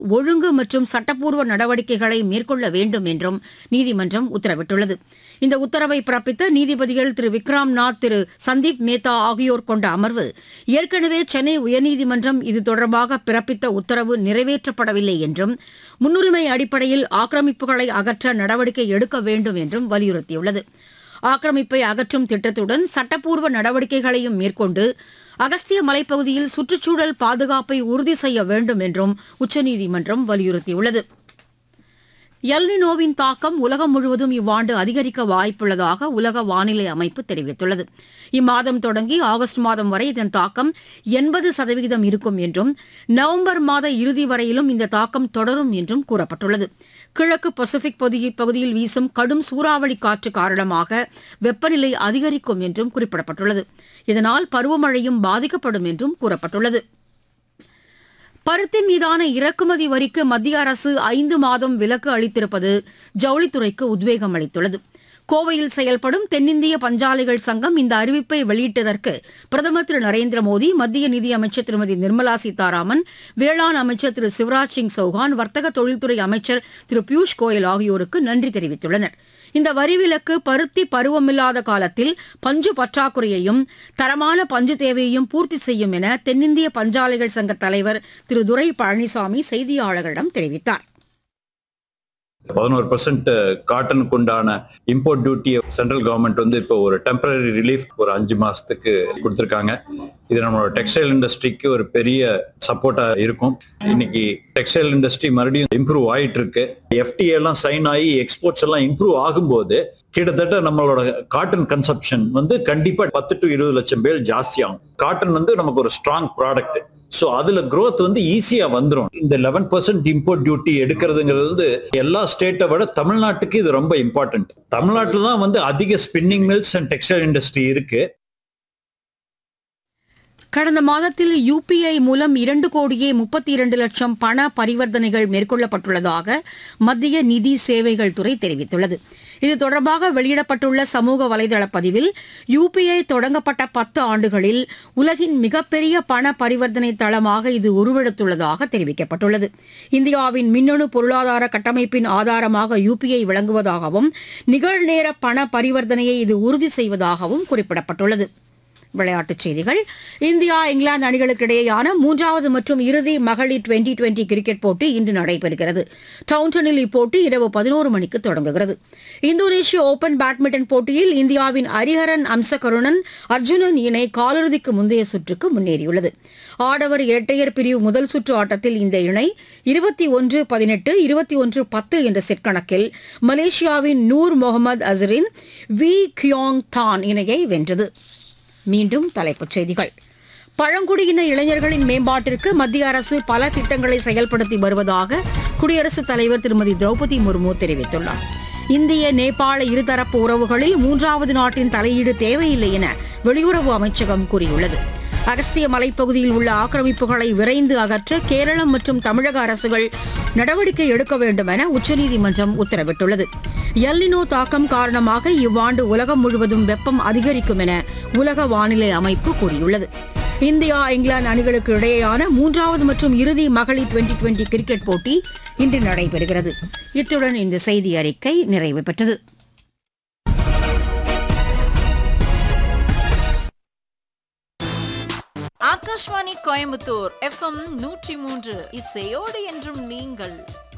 ஒழுங்கு மற்றும் சட்டப்பூர்வ நடவடிக்கைகளை மேற்கொள்ள வேண்டும் என்றும் நீதிமன்றம் உத்தரவிட்டுள்ளது இந்த உத்தரவை பிறப்பித்த நீதிபதிகள் திரு விக்ராம் நாத் திரு சந்தீப் மேத்தா ஆகியோர் கொண்ட அமர்வு ஏற்கனவே சென்னை உயர்நீதிமன்றம் இது தொடர்பாக பிறப்பித்த உத்தரவு நிறைவேற்றப்படவில்லை என்றும் முன்னுரிமை அடிப்படையில் ஆக்கிரமிப்புகளை அகற்ற நடவடிக்கை எடுக்க வேண்டும் என்றும் வலியுறுத்தியுள்ளது ஆக்கிரமிப்பை அகற்றும் திட்டத்துடன் சட்டப்பூர்வ நடவடிக்கைகளையும் மேற்கொண்டு அகஸ்திய மலைப்பகுதியில் சுற்றுச்சூழல் பாதுகாப்பை உறுதி செய்ய வேண்டும் என்றும் உச்சநீதிமன்றம் வலியுறுத்தியுள்ளது எல்னினோவின் தாக்கம் உலகம் முழுவதும் இவ்வாண்டு அதிகரிக்க வாய்ப்புள்ளதாக உலக வானிலை அமைப்பு தெரிவித்துள்ளது இம்மாதம் தொடங்கி ஆகஸ்ட் மாதம் வரை இதன் தாக்கம் எண்பது சதவிகிதம் இருக்கும் என்றும் நவம்பர் மாத இறுதி வரையிலும் இந்த தாக்கம் தொடரும் என்றும் கூறப்பட்டுள்ளது கிழக்கு பசிபிக் பகுதி- பகுதியில் வீசும் கடும் சூறாவளி காற்று காரணமாக வெப்பநிலை அதிகரிக்கும் என்றும் குறிப்பிடப்பட்டுள்ளது இதனால் பருவமழையும் பாதிக்கப்படும் என்றும் கூறப்பட்டுள்ளது பருத்தி மீதான இறக்குமதி வரிக்கு மத்திய அரசு ஐந்து மாதம் விலக்கு அளித்திருப்பது ஜவுளித்துறைக்கு உத்வேகம் அளித்துள்ளது கோவையில் செயல்படும் தென்னிந்திய பஞ்சாலைகள் சங்கம் இந்த அறிவிப்பை வெளியிட்டதற்கு பிரதமர் திரு நரேந்திர மோடி மத்திய நிதியமைச்சர் திருமதி நிர்மலா சீதாராமன் வேளாண் அமைச்சர் திரு சிவராஜ் சிங் சௌஹான் வர்த்தக தொழில்துறை அமைச்சர் திரு பியூஷ் கோயல் ஆகியோருக்கு நன்றி தெரிவித்துள்ளனர் இந்த வரி விலக்கு பருத்தி பருவமில்லாத காலத்தில் பஞ்சு பற்றாக்குறையையும் தரமான பஞ்சு தேவையையும் பூர்த்தி செய்யும் என தென்னிந்திய பஞ்சாலைகள் சங்க தலைவர் திரு துரை பழனிசாமி செய்தியாளர்களிடம் தெரிவித்தார் பதினோரு பர்சன்ட் காட்டனுக்கு உண்டான இம்போர்ட் டியூட்டியை சென்ட்ரல் கவர்மெண்ட் வந்து இப்போ ஒரு டெம்பரரி ரிலீஃப் ஒரு அஞ்சு மாசத்துக்கு கொடுத்துருக்காங்க இது நம்மளோட டெக்ஸ்டைல் இண்டஸ்ட்ரிக்கு ஒரு பெரிய சப்போர்ட்டா இருக்கும் இன்னைக்கு டெக்ஸ்டைல் இண்டஸ்ட்ரி மறுபடியும் இம்ப்ரூவ் ஆயிட்டு இருக்கு எஃப்டிஏ எல்லாம் சைன் ஆகி எக்ஸ்போர்ட்ஸ் எல்லாம் இம்ப்ரூவ் ஆகும்போது கிட்டத்தட்ட நம்மளோட காட்டன் கன்சப்ஷன் வந்து கண்டிப்பா பத்து டு இருபது லட்சம் பேர் ஜாஸ்தி ஆகும் காட்டன் வந்து நமக்கு ஒரு ஸ்ட்ராங் ப்ராடக்ட் சோ அதுல growth வந்து ஈஸியா வந்துரும் இந்த லெவன் பர்சன்ட் இம்போர்ட் டியூட்டி எடுக்கிறதுங்கிறது வந்து எல்லா ஸ்டேட்டை விட தமிழ்நாட்டுக்கு இது ரொம்ப இம்பார்ட்டன்ட் தமிழ்நாட்டுல தான் வந்து அதிக spinning mills and textile industry இருக்கு கடந்த மாதத்தில் யுபிஐ மூலம் இரண்டு கோடியே முப்பத்தி இரண்டு லட்சம் பண பரிவர்த்தனைகள் மேற்கொள்ளப்பட்டுள்ளதாக மத்திய நிதி சேவைகள் துறை தெரிவித்துள்ளது இது தொடர்பாக வெளியிடப்பட்டுள்ள சமூக வலைதள பதிவில் யுபிஐ தொடங்கப்பட்ட பத்து ஆண்டுகளில் உலகின் மிகப்பெரிய பண பரிவர்த்தனை தளமாக இது உருவெடுத்துள்ளதாக தெரிவிக்கப்பட்டுள்ளது இந்தியாவின் மின்னணு பொருளாதார கட்டமைப்பின் ஆதாரமாக யுபிஐ விளங்குவதாகவும் நிகழ்நேர பண பரிவர்த்தனையை இது உறுதி செய்வதாகவும் குறிப்பிடப்பட்டுள்ளது விளையாட்டுச் செய்திகள் இந்தியா இங்கிலாந்து அணிகளுக்கு இடையேயான மூன்றாவது மற்றும் இறுதி மகளிர் டுவெண்டி டுவெண்டி கிரிக்கெட் போட்டி இன்று நடைபெறுகிறது டவுன்டனில் இப்போட்டி இரவு பதினோரு மணிக்கு தொடங்குகிறது இந்தோனேஷிய ஓபன் பேட்மிண்டன் போட்டியில் இந்தியாவின் ஹரிஹரன் அம்சகருணன் அர்ஜுனன் இணை காலிறுதிக்கு முந்தைய சுற்றுக்கு முன்னேறியுள்ளது ஆடவர் இரட்டையர் பிரிவு முதல் சுற்று ஆட்டத்தில் இந்த இணை இருபத்தி ஒன்று பதினெட்டு இருபத்தி ஒன்று பத்து என்ற செட் கணக்கில் மலேசியாவின் நூர் முகமது அசரின் வி கியோங் தான் இணையை வென்றது மீண்டும் தலைப்புச் செய்திகள் பழங்குடியின இளைஞர்களின் மேம்பாட்டிற்கு மத்திய அரசு பல திட்டங்களை செயல்படுத்தி வருவதாக குடியரசுத் தலைவர் திருமதி திரௌபதி முர்மு தெரிவித்துள்ளார் இந்திய நேபாள இருதரப்பு உறவுகளில் மூன்றாவது நாட்டின் தலையீடு தேவையில்லை என வெளியுறவு அமைச்சகம் கூறியுள்ளது அகஸ்திய மலைப்பகுதியில் உள்ள ஆக்கிரமிப்புகளை விரைந்து அகற்ற கேரளம் மற்றும் தமிழக அரசுகள் நடவடிக்கை எடுக்க வேண்டும் என உச்சநீதிமன்றம் உத்தரவிட்டுள்ளது எல்லினோ தாக்கம் காரணமாக இவ்வாண்டு உலகம் முழுவதும் வெப்பம் அதிகரிக்கும் என உலக வானிலை அமைப்பு கூறியுள்ளது இந்தியா இங்கிலாந்து அணிகளுக்கு இடையேயான மூன்றாவது மற்றும் இறுதி மகளிர் டுவெண்டி டுவெண்டி கிரிக்கெட் போட்டி இன்று நடைபெறுகிறது இத்துடன் இந்த செய்தி அறிக்கை நிறைவு பெற்றது ஆகாஷ்வாணி கோயம்புத்தூர் எஃப்எம் நூற்றி மூன்று இசையோடு என்றும் நீங்கள்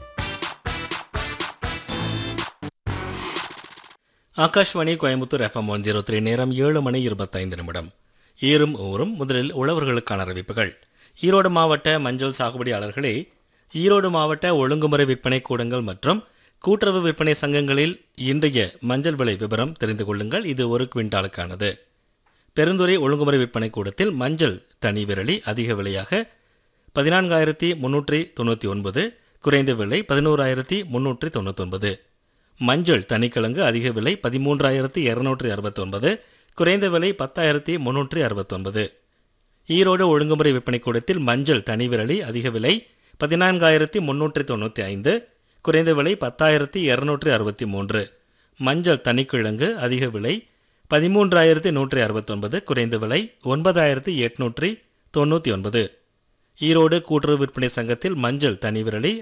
Akashvani Coimbatore FM one zero three நேரம் ஏழு மணி இருபத்தைந்து நிமிடம் ஈரும் ஊரும் முதலில் உழவர்களுக்கான அறிவிப்புகள் ஈரோடு மாவட்ட மஞ்சள் சாகுபடியாளர்களே ஈரோடு மாவட்ட ஒழுங்குமுறை விற்பனை கூடங்கள் மற்றும் கூட்டுறவு விற்பனை சங்கங்களில் இன்றைய மஞ்சள் விலை விவரம் தெரிந்து கொள்ளுங்கள் இது ஒரு குவிண்டாலுக்கானது பெருந்துறை ஒழுங்குமுறை விற்பனை கூடத்தில் மஞ்சள் தனி விரலி அதிக விலையாக பதினான்காயிரத்தி முன்னூற்றி தொண்ணூற்றி ஒன்பது குறைந்த விலை பதினோராயிரத்தி முன்னூற்றி தொண்ணூத்தொன்பது மஞ்சள் தனிக்கிழங்கு அதிக விலை பதிமூன்றாயிரத்தி இரநூற்றி அறுபத்தொன்பது குறைந்த விலை பத்தாயிரத்தி முன்னூற்றி அறுபத்தொன்பது ஈரோடு ஒழுங்குமுறை விற்பனை கூடத்தில் மஞ்சள் தனி விரலி அதிக விலை பதினான்காயிரத்தி முன்னூற்றி தொண்ணூற்றி ஐந்து குறைந்த விலை பத்தாயிரத்தி இரநூற்றி அறுபத்தி மூன்று மஞ்சள் தனிக்கிழங்கு அதிக விலை பதிமூன்றாயிரத்தி நூற்றி அறுபத்தொன்பது குறைந்த விலை ஒன்பதாயிரத்தி எட்நூற்றி தொண்ணூற்றி ஒன்பது ஈரோடு கூட்டுறவு விற்பனை சங்கத்தில் மஞ்சள் தனி விரலி